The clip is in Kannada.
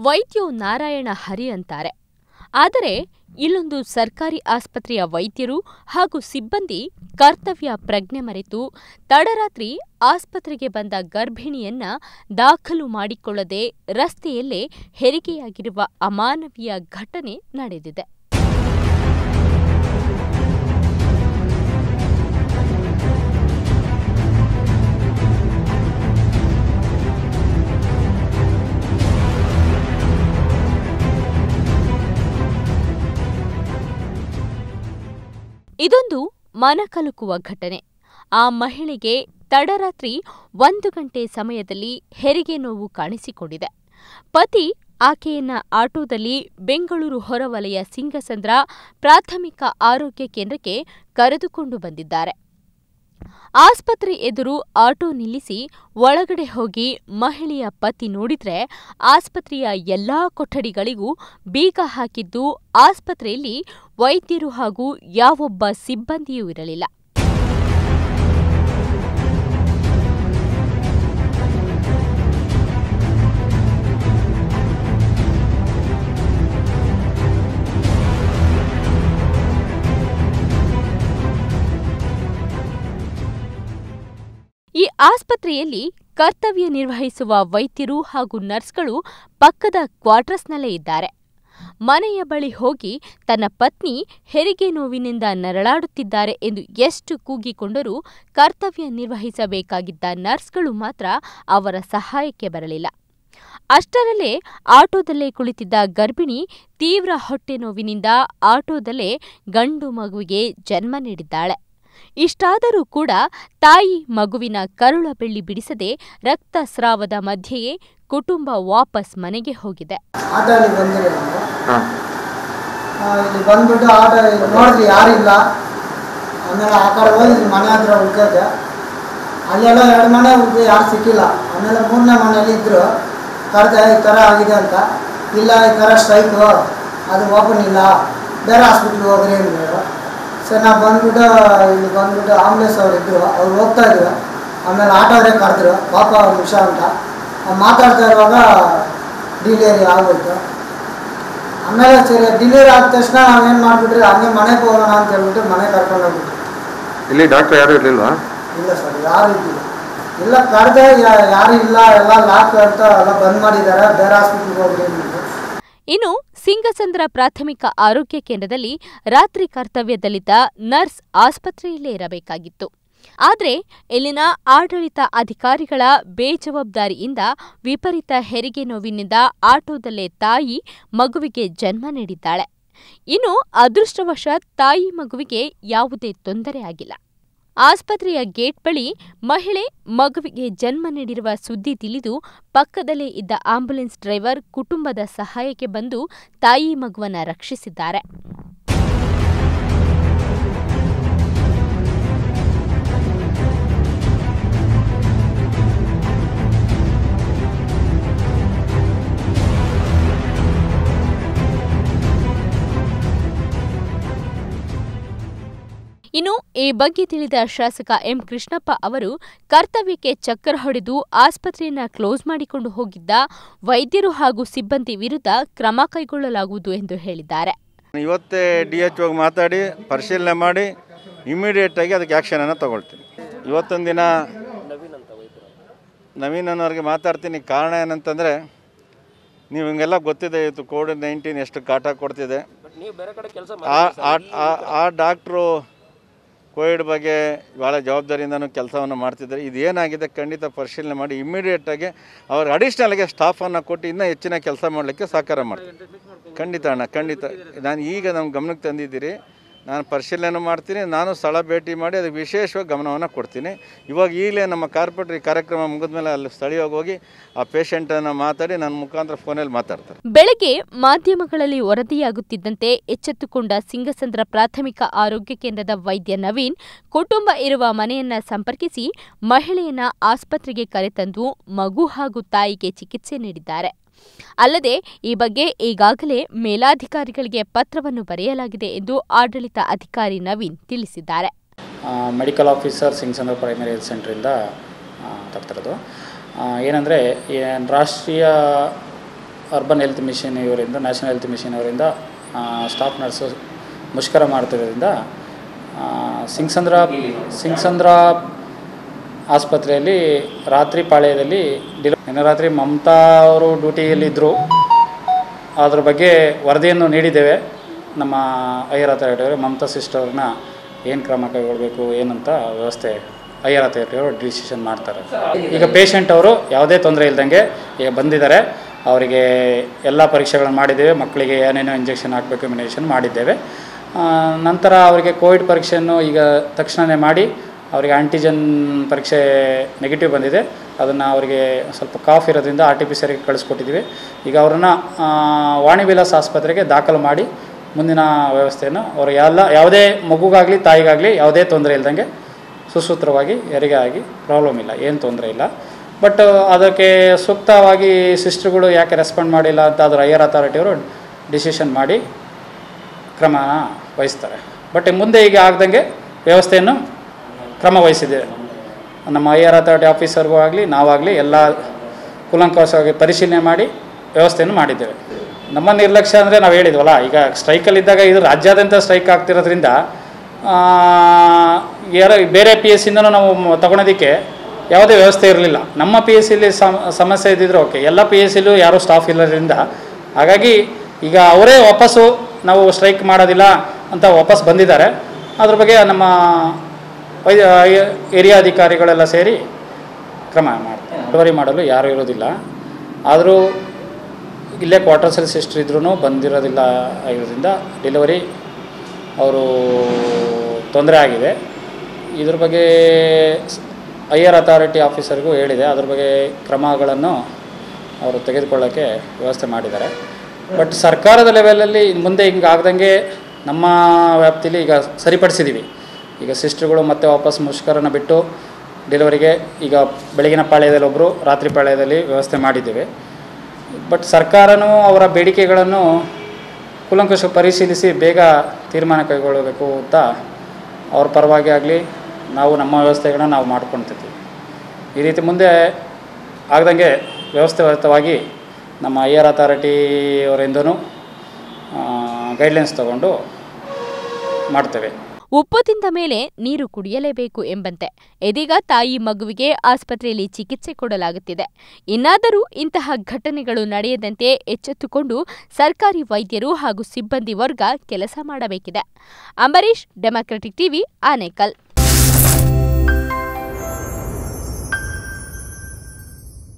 ವೈದ್ಯೋ ನಾರಾಯಣ ಹರಿ ಅಂತಾರೆ ಆದರೆ ಇಲ್ಲೊಂದು ಸರ್ಕಾರಿ ಆಸ್ಪತ್ರೆಯ ವೈದ್ಯರು ಹಾಗೂ ಸಿಬ್ಬಂದಿ ಕರ್ತವ್ಯ ಪ್ರಜ್ಞೆ ಮರೆತು ತಡರಾತ್ರಿ ಆಸ್ಪತ್ರೆಗೆ ಬಂದ ಗರ್ಭಿಣಿಯನ್ನ ದಾಖಲು ಮಾಡಿಕೊಳ್ಳದೆ ರಸ್ತೆಯಲ್ಲೇ ಹೆರಿಗೆಯಾಗಿರುವ ಅಮಾನವೀಯ ಘಟನೆ ನಡೆದಿದೆ ಇದೊಂದು ಮನಕಲುಕುವ ಘಟನೆ ಆ ಮಹಿಳೆಗೆ ತಡರಾತ್ರಿ ಒಂದು ಗಂಟೆ ಸಮಯದಲ್ಲಿ ಹೆರಿಗೆ ನೋವು ಕಾಣಿಸಿಕೊಂಡಿದೆ ಪತಿ ಆಕೆಯನ್ನ ಆಟೋದಲ್ಲಿ ಬೆಂಗಳೂರು ಹೊರವಲಯ ಸಿಂಗಸಂದ್ರ ಪ್ರಾಥಮಿಕ ಆರೋಗ್ಯ ಕೇಂದ್ರಕ್ಕೆ ಕರೆದುಕೊಂಡು ಬಂದಿದ್ದಾರೆ ಆಸ್ಪತ್ರೆ ಎದುರು ಆಟೋ ನಿಲ್ಲಿಸಿ ಒಳಗಡೆ ಹೋಗಿ ಮಹಿಳೆಯ ಪತಿ ನೋಡಿದ್ರೆ ಆಸ್ಪತ್ರೆಯ ಎಲ್ಲಾ ಕೊಠಡಿಗಳಿಗೂ ಬೀಗ ಹಾಕಿದ್ದು ಆಸ್ಪತ್ರೆಯಲ್ಲಿ ವೈದ್ಯರು ಹಾಗೂ ಯಾವೊಬ್ಬ ಸಿಬ್ಬಂದಿಯೂ ಇರಲಿಲ್ಲ ಈ ಆಸ್ಪತ್ರೆಯಲ್ಲಿ ಕರ್ತವ್ಯ ನಿರ್ವಹಿಸುವ ವೈದ್ಯರು ಹಾಗೂ ನರ್ಸ್ಗಳು ಪಕ್ಕದ ಕ್ವಾರ್ಟರ್ಸ್ನಲ್ಲೇ ಇದ್ದಾರೆ ಮನೆಯ ಬಳಿ ಹೋಗಿ ತನ್ನ ಪತ್ನಿ ಹೆರಿಗೆ ನೋವಿನಿಂದ ನರಳಾಡುತ್ತಿದ್ದಾರೆ ಎಂದು ಎಷ್ಟು ಕೂಗಿಕೊಂಡರೂ ಕರ್ತವ್ಯ ನಿರ್ವಹಿಸಬೇಕಾಗಿದ್ದ ನರ್ಸ್ಗಳು ಮಾತ್ರ ಅವರ ಸಹಾಯಕ್ಕೆ ಬರಲಿಲ್ಲ ಅಷ್ಟರಲ್ಲೇ ಆಟೋದಲ್ಲೇ ಕುಳಿತಿದ್ದ ಗರ್ಭಿಣಿ ತೀವ್ರ ಹೊಟ್ಟೆ ನೋವಿನಿಂದ ಆಟೋದಲ್ಲೇ ಗಂಡು ಮಗುವಿಗೆ ಜನ್ಮ ನೀಡಿದ್ದಾಳೆ ಇಷ್ಟಾದರೂ ಕೂಡ ತಾಯಿ ಮಗುವಿನ ಕರುಳ ಬೆಳ್ಳಿ ಬಿಡಿಸದೆ ರಕ್ತಸ್ರಾವದ ಮಧ್ಯೆಯೇ ಕುಟುಂಬ ವಾಪಸ್ ಮನೆಗೆ ಹೋಗಿದೆ ಆಟೋಲ್ಲಿ ಬಂದಿರಿ ನಾವು ಹಾಂ ಆ, ಇಲ್ಲಿ ಬಂದ್ಬಿಟ್ಟು ಆಟೋ ನೋಡಿದ್ರಿ ಯಾರಿಲ್ಲ ಆಮೇಲೆ ಆ ಕಡೆ ಹೋಗಿದ್ರಿ ಮನೆ ಹತ್ರ ಹುಡ್ಕೋಕೆ ಅಲ್ಲೆಲ್ಲ ಎರಡು ಮನೆ ಹುಡುಕಿ ಯಾರು ಸಿಕ್ಕಿಲ್ಲ ಆಮೇಲೆ ಮೂರನೇ ಮನೇಲಿ ಇದ್ದರು ಕರೆದೆ ಈ ಥರ ಆಗಿದೆ ಅಂತ ಇಲ್ಲ ಈ ಥರ ಸ್ಟ್ರೈಕು ಅದು ಓಪನ್ ಇಲ್ಲ ಬೇರೆ ಹಾಸ್ಪಿಟ್ಲಿಗೆ ಹೋಗ್ರಿ ಅಂದರು ಸರ್ ನಾವು ಬಂದ್ಬಿಟ್ಟು ಇಲ್ಲಿ ಬಂದ್ಬಿಟ್ಟು ಆಂಬುಲೆನ್ಸ್ ಅವ್ರು ಇದ್ದರು ಅವ್ರು ಹೋಗ್ತಾ ಇದ್ರು ಆಮೇಲೆ ಆಟೋವರೇ ಕರೆದ್ರು ಪಾಪ ಒಂದು ನಿಮಿಷ ಅಂತ ಅವ್ರು ಮಾತಾಡ್ತಾ ಇರುವಾಗ ಡಿಲಿವರಿ ಆಗೋಯ್ತು ಆಮೇಲೆ ಸರಿ ಡಿಲಿವರಿ ಆದ ತಕ್ಷಣ ನಾವೇನು ಮಾಡಿಬಿಟ್ರಿ ಹಂಗೆ ಮನೆಗೆ ಹೋಗೋಣ ಅಂತ ಹೇಳ್ಬಿಟ್ಟು ಮನೆ ಕರ್ಕೊಂಡು ಹೋಗ್ಬಿಟ್ರಿ ಇಲ್ಲಿ ಡಾಕ್ಟರ್ ಯಾರು ಇರಲಿಲ್ವಾ ಇಲ್ಲ ಸರ್ ಯಾರು ಇದ್ದಿಲ್ಲ ಇಲ್ಲ ಕರೆದೆ ಯಾರು ಇಲ್ಲ ಎಲ್ಲ ಲಾಕ್ ಅಂತ ಎಲ್ಲ ಬಂದ್ ಮಾಡಿದ್ದಾರೆ ಬೇರೆ ಹಾಸ್ಪಿಟ್ಲಿಗೆ ಹೋಗ್ರಿ ಅಂದ್ಬಿಟ್ಟು ಇನ್ನು ಸಿಂಗಸಂದ್ರ ಪ್ರಾಥಮಿಕ ಆರೋಗ್ಯ ಕೇಂದ್ರದಲ್ಲಿ ರಾತ್ರಿ ಕರ್ತವ್ಯದಲ್ಲಿದ್ದ ನರ್ಸ್ ಆಸ್ಪತ್ರೆಯಲ್ಲೇ ಇರಬೇಕಾಗಿತ್ತು ಆದರೆ ಇಲ್ಲಿನ ಆಡಳಿತ ಅಧಿಕಾರಿಗಳ ಬೇಜವಾಬ್ದಾರಿಯಿಂದ ವಿಪರೀತ ಹೆರಿಗೆ ನೋವಿನಿಂದ ಆಟೋದಲ್ಲೇ ತಾಯಿ ಮಗುವಿಗೆ ಜನ್ಮ ನೀಡಿದ್ದಾಳೆ ಇನ್ನು ಅದೃಷ್ಟವಶಾತ್ ತಾಯಿ ಮಗುವಿಗೆ ಯಾವುದೇ ತೊಂದರೆ ಆಗಿಲ್ಲ ಆಸ್ಪತ್ರೆಯ ಗೇಟ್ ಬಳಿ ಮಹಿಳೆ ಮಗುವಿಗೆ ಜನ್ಮ ನೀಡಿರುವ ಸುದ್ದಿ ತಿಳಿದು ಪಕ್ಕದಲ್ಲೇ ಇದ್ದ ಆಂಬ್ಯುಲೆನ್ಸ್ ಡ್ರೈವರ್ ಕುಟುಂಬದ ಸಹಾಯಕ್ಕೆ ಬಂದು ತಾಯಿ ಮಗುವನ್ನ ರಕ್ಷಿಸಿದ್ದಾರೆ ಇನ್ನು ಈ ಬಗ್ಗೆ ತಿಳಿದ ಶಾಸಕ ಎಂ ಕೃಷ್ಣಪ್ಪ ಅವರು ಕರ್ತವ್ಯಕ್ಕೆ ಚಕ್ಕರ್ ಹೊಡೆದು ಆಸ್ಪತ್ರೆಯನ್ನ ಕ್ಲೋಸ್ ಮಾಡಿಕೊಂಡು ಹೋಗಿದ್ದ ವೈದ್ಯರು ಹಾಗೂ ಸಿಬ್ಬಂದಿ ವಿರುದ್ಧ ಕ್ರಮ ಕೈಗೊಳ್ಳಲಾಗುವುದು ಎಂದು ಹೇಳಿದ್ದಾರೆ ಇವತ್ತೇ ಡಿ ಎಚ್ ಹೋಗಿ ಮಾತಾಡಿ ಪರಿಶೀಲನೆ ಮಾಡಿ ಇಮಿಡಿಯೇಟಾಗಿ ಅದಕ್ಕೆ ಆ್ಯಕ್ಷನನ್ನು ತಗೊಳ್ತೀನಿ ಇವತ್ತೊಂದು ದಿನ ನವೀನ್ ಅನ್ನೋರಿಗೆ ಮಾತಾಡ್ತೀನಿ ಕಾರಣ ಏನಂತಂದರೆ ನೀವು ಹಿಂಗೆಲ್ಲ ಗೊತ್ತಿದೆ ಇವತ್ತು ಕೋವಿಡ್ ನೈನ್ಟೀನ್ ಎಷ್ಟು ಕಾಟ ಕೊಡ್ತಿದೆ ಆ- ಆ- ಆ- ಆ ಡಾಕ್ಟ್ರು ಕೋವಿಡ್ ಬಗ್ಗೆ ಭಾಳ ಜವಾಬ್ದಾರಿಯಿಂದನೂ ಕೆಲಸವನ್ನು ಮಾಡ್ತಿದ್ದಾರೆ ಇದು ಏನಾಗಿದೆ ಖಂಡಿತ ಪರಿಶೀಲನೆ ಮಾಡಿ ಇಮ್ಮಿಡಿಯೇಟಾಗಿ ಅವ್ರಿಗೆ ಅಡಿಷ್ನಲ್ಗೆ ಸ್ಟಾಫನ್ನು ಕೊಟ್ಟು ಇನ್ನೂ ಹೆಚ್ಚಿನ ಕೆಲಸ ಮಾಡಲಿಕ್ಕೆ ಸಹಕಾರ ಮಾಡ್ತೀನಿ ಖಂಡಿತ ಅಣ್ಣ ಖಂಡಿತ ನಾನು ಈಗ ನಮ್ಮ ಗಮನಕ್ಕೆ ತಂದಿದ್ದೀರಿ ನಾನು ಪರಿಶೀಲನೆ ಮಾಡ್ತೀನಿ ನಾನು ಸ್ಥಳ ಭೇಟಿ ಮಾಡಿ ಅದಕ್ಕೆ ವಿಶೇಷವಾಗಿ ಗಮನವನ್ನು ಕೊಡ್ತೀನಿ ಇವಾಗ ಈಗಲೇ ನಮ್ಮ ಕಾರ್ಪೊರೇಟರ್ ಈ ಕಾರ್ಯಕ್ರಮ ಮುಗಿದ್ಮೇಲೆ ಅಲ್ಲಿ ಸ್ಥಳೀಯವಾಗಿ ಹೋಗಿ ಆ ಪೇಷಂಟನ್ನು ಮಾತಾಡಿ ನನ್ನ ಮುಖಾಂತರ ಫೋನಲ್ಲಿ ಮಾತಾಡ್ತಾರೆ ಬೆಳಗ್ಗೆ ಮಾಧ್ಯಮಗಳಲ್ಲಿ ವರದಿಯಾಗುತ್ತಿದ್ದಂತೆ ಎಚ್ಚೆತ್ತುಕೊಂಡ ಸಿಂಗಸಂದ್ರ ಪ್ರಾಥಮಿಕ ಆರೋಗ್ಯ ಕೇಂದ್ರದ ವೈದ್ಯ ನವೀನ್ ಕುಟುಂಬ ಇರುವ ಮನೆಯನ್ನ ಸಂಪರ್ಕಿಸಿ ಮಹಿಳೆಯನ್ನ ಆಸ್ಪತ್ರೆಗೆ ಕರೆತಂದು ಮಗು ಹಾಗೂ ತಾಯಿಗೆ ಚಿಕಿತ್ಸೆ ನೀಡಿದ್ದಾರೆ ಅಲ್ಲದೆ ಈ ಬಗ್ಗೆ ಈಗಾಗಲೇ ಮೇಲಾಧಿಕಾರಿಗಳಿಗೆ ಪತ್ರವನ್ನು ಬರೆಯಲಾಗಿದೆ ಎಂದು ಆಡಳಿತ ಅಧಿಕಾರಿ ನವೀನ್ ತಿಳಿಸಿದ್ದಾರೆ medical officer Singasandra primary health ಸೆಂಟ್ರಿಂದ ಮಾತಾಡ್ತಿರೋದು ಏನಂದರೆ ರಾಷ್ಟ್ರೀಯ ಅರ್ಬನ್ ಹೆಲ್ತ್ ಮಿಷನ್ ಇವರಿಂದ ನ್ಯಾಷನಲ್ ಹೆಲ್ತ್ ಮಿಷನ್ ಅವರಿಂದ ಸ್ಟಾಫ್ ನರ್ಸು ಮುಷ್ಕರ ಮಾಡ್ತಿರೋದ್ರಿಂದ ಆ, ಸಿಂಗ್ಸಂದ್ರ ಸಿಂಗ್ಸಂದ್ರ ಆಸ್ಪತ್ರೆಯಲ್ಲಿ ರಾತ್ರಿ ಪಾಳ್ಯದಲ್ಲಿ ಡಿಲ ನಿನ್ನೆ ರಾತ್ರಿ ಮಮತಾ ಅವರು ಡ್ಯೂಟಿಯಲ್ಲಿದ್ದರು ಅದ್ರ ಬಗ್ಗೆ ವರದಿಯನ್ನು ನೀಡಿದ್ದೇವೆ ನಮ್ಮ ಐಆರ್ ಅಥಾರಿಟಿಯವರು ಮಮತಾ ಸಿಸ್ಟರ್ನ ಏನು ಕ್ರಮ ಕೈಗೊಳ್ಳಬೇಕು ಏನಂತ ವ್ಯವಸ್ಥೆ ಐಆರ್ ಅಥಾರಿಟಿಯವರು ಡಿಸಿಷನ್ ಮಾಡ್ತಾರೆ ಈಗ ಪೇಷಂಟ್ ಅವರು ಯಾವುದೇ ತೊಂದರೆ ಇಲ್ದಂಗೆ ಈಗ ಬಂದಿದ್ದಾರೆ ಅವರಿಗೆ ಎಲ್ಲ ಪರೀಕ್ಷೆಗಳನ್ನು ಮಾಡಿದ್ದೇವೆ ಮಕ್ಕಳಿಗೆ ಏನೇನೋ ಇಂಜೆಕ್ಷನ್ ಹಾಕಬೇಕು ಇಮ್ಯುನೇಷನ್ ಮಾಡಿದ್ದೇವೆ ಆ, ನಂತರ ಅವರಿಗೆ ಕೋವಿಡ್ ಪರೀಕ್ಷೆಯನ್ನು ಈಗ ತಕ್ಷಣವೇ ಮಾಡಿ ಅವರಿಗೆ ಆಂಟಿಜನ್ ಪರೀಕ್ಷೆ ನೆಗೆಟಿವ್ ಬಂದಿದೆ ಅದನ್ನು ಅವರಿಗೆ ಸ್ವಲ್ಪ ಕಾಫ್ ಇರೋದ್ರಿಂದ ಆರ್ ಟಿ ಪಿ ಸರಿಗೆ ಕಳಿಸ್ಕೊಟ್ಟಿದ್ದೀವಿ ಈಗ ಅವರನ್ನು ವಾಣಿ ವಿಲಾಸ್ ಆಸ್ಪತ್ರೆಗೆ ದಾಖಲು ಮಾಡಿ ಮುಂದಿನ ವ್ಯವಸ್ಥೆಯನ್ನು ಅವರು ಎಲ್ಲ ಯಾವುದೇ ಮಗುಗಾಗಲಿ ತಾಯಿಗಾಗಲಿ ಯಾವುದೇ ತೊಂದರೆ ಇಲ್ದಂಗೆ ಸುಸೂತ್ರವಾಗಿ ಹೆರಿಗೆ ಆಗಿ ಪ್ರಾಬ್ಲಮ್ ಇಲ್ಲ ಏನು ತೊಂದರೆ ಇಲ್ಲ ಬಟ್ ಅದಕ್ಕೆ ಸೂಕ್ತವಾಗಿ ಸಿಸ್ಟರ್ಗಳು ಯಾಕೆ ರೆಸ್ಪಾಂಡ್ ಮಾಡಿಲ್ಲ ಅಂತ ಅದರ ಐಆರ್ ಅಥಾರಿಟಿಯವರು ಡಿಸಿಷನ್ ಮಾಡಿ ಕ್ರಮನ ವಹಿಸ್ತಾರೆ ಬಟ್ ಮುಂದೆ ಈಗ ಆಗ್ದಂಗೆ ವ್ಯವಸ್ಥೆಯನ್ನು ಕ್ರಮ ವಹಿಸಿದ್ದೇವೆ ನಮ್ಮ ಐ ಆರ್ ಅಥಾರಿಟಿ ಆಫೀಸರ್ಗೂ ಆಗಲಿ ನಾವಾಗಲಿ ಎಲ್ಲ ಕೂಲಂಕಷವಾಗಿ ಪರಿಶೀಲನೆ ಮಾಡಿ ವ್ಯವಸ್ಥೆಯನ್ನು ಮಾಡಿದ್ದೇವೆ ನಮ್ಮ ನಿರ್ಲಕ್ಷ್ಯ ಅಂದರೆ ನಾವು ಹೇಳಿದ್ವಲ್ಲ ಈಗ ಸ್ಟ್ರೈಕಲ್ಲಿದ್ದಾಗ ಇದು ರಾಜ್ಯಾದ್ಯಂತ ಸ್ಟ್ರೈಕ್ ಆಗ್ತಿರೋದ್ರಿಂದ ಆ, ಯಾರೋ ಬೇರೆ ಪಿ ಎಸ್ ಇಂದನೂ ನಾವು ಮ- ತಗೊಳೋದಕ್ಕೆ ಯಾವುದೇ ವ್ಯವಸ್ಥೆ ಇರಲಿಲ್ಲ ನಮ್ಮ ಪಿ ಎಸ್ ಸಿಲಿ ಸಮಸ್ಯೆ ಇದ್ದಿದ್ರೆ ಓಕೆ ಎಲ್ಲ ಪಿ ಎಸ್ ಸಿಲೂ ಯಾರೂ ಸ್ಟಾಫ್ ಇಲ್ಲದ್ರಿಂದ ಹಾಗಾಗಿ ಈಗ ಅವರೇ ವಾಪಸ್ಸು ನಾವು ಸ್ಟ್ರೈಕ್ ಮಾಡೋದಿಲ್ಲ ಅಂತ ವಾಪಸ್ ಬಂದಿದ್ದಾರೆ ಅದ್ರ ಬಗ್ಗೆ ನಮ್ಮ ವೈ- ಹಿರಿಯ ಅಧಿಕಾರಿಗಳೆಲ್ಲ ಸೇರಿ ಕ್ರಮ ಮಾಡ್ತಾರೆ ಡೆಲಿವರಿ ಮಾಡಲು ಯಾರೂ ಇರೋದಿಲ್ಲ ಆದರೂ ಇಲ್ಲೇ ಕ್ವಾರ್ಟರ್ಸಲ್ಲಿ ಸಿಸ್ಟರ್ ಇದ್ರೂ ಬಂದಿರೋದಿಲ್ಲ ಆಗಿರೋದ್ರಿಂದ ಡೆಲಿವರಿ ಅವರು ತೊಂದರೆ ಆಗಿದೆ ಇದ್ರ ಬಗ್ಗೆ ಐ ಆರ್ ಅಥಾರಿಟಿ ಆಫೀಸರ್ಗೂ ಹೇಳಿದೆ ಅದ್ರ ಬಗ್ಗೆ ಕ್ರಮಗಳನ್ನು ಅವರು ತೆಗೆದುಕೊಳ್ಳೋಕ್ಕೆ ವ್ಯವಸ್ಥೆ ಮಾಡಿದ್ದಾರೆ ಬಟ್ ಸರ್ಕಾರದ ಲೆವೆಲಲ್ಲಿ ಇನ್ನು ಮುಂದೆ ಹಿಂಗೆ ಆಗ್ದಂಗೆ ನಮ್ಮ ವ್ಯಾಪ್ತಿಲಿ ಈಗ ಸರಿಪಡಿಸಿದ್ದೀವಿ ಈಗ ಸಿಸ್ಟರ್ಗಳು ಮತ್ತೆ ವಾಪಸ್ ಮುಷ್ಕರನ ಬಿಟ್ಟು ಡೆಲಿವರಿಗೆ ಈಗ ಬೆಳಗಿನ ಪಾಳ್ಯದಲ್ಲಿ ಒಬ್ಬರು ರಾತ್ರಿ ಪಾಳ್ಯದಲ್ಲಿ ವ್ಯವಸ್ಥೆ ಮಾಡಿದ್ದೇವೆ ಬಟ್ ಸರ್ಕಾರನೂ ಅವರ ಬೇಡಿಕೆಗಳನ್ನು ಕೂಲಂಕಷ ಪರಿಶೀಲಿಸಿ ಬೇಗ ತೀರ್ಮಾನ ಕೈಗೊಳ್ಳಬೇಕು ಅಂತ ಅವ್ರ ಪರವಾಗಿ ಆಗಲಿ ನಾವು ನಮ್ಮ ವ್ಯವಸ್ಥೆಗಳನ್ನ ನಾವು ಮಾಡ್ಕೊಳ್ತಿದ್ದೀವಿ ಈ ರೀತಿ ಮುಂದೆ ಆಗ್ದಂಗೆ ವ್ಯವಸ್ಥಿತವಾಗಿ ನಮ್ಮ ಐ ಆರ್ ಅಥಾರಿಟಿಯವರಿಂದನೂ ಗೈಡ್ಲೈನ್ಸ್ ತಗೊಂಡು ಮಾಡ್ತೇವೆ ಉಪ್ಪು ತಿಂದ ಮೇಲೆ ನೀರು ಕುಡಿಯಲೇಬೇಕು ಎಂಬಂತೆ ಇದೀಗ ತಾಯಿ ಮಗುವಿಗೆ ಆಸ್ಪತ್ರೆಯಲ್ಲಿ ಚಿಕಿತ್ಸೆ ಕೊಡಲಾಗುತ್ತಿದೆ ಇನ್ನಾದರೂ ಇಂತಹ ಘಟನೆಗಳು ನಡೆಯದಂತೆ ಎಚ್ಚೆತ್ತುಕೊಂಡು ಸರ್ಕಾರಿ ವೈದ್ಯರು ಹಾಗೂ ಸಿಬ್ಬಂದಿ ವರ್ಗ ಕೆಲಸ ಮಾಡಬೇಕಿದೆ ಅಂಬರೀಶ್ ಡೆಮಾಕ್ರೆಟಿಕ್ ಟಿವಿ ಆನೇಕಲ್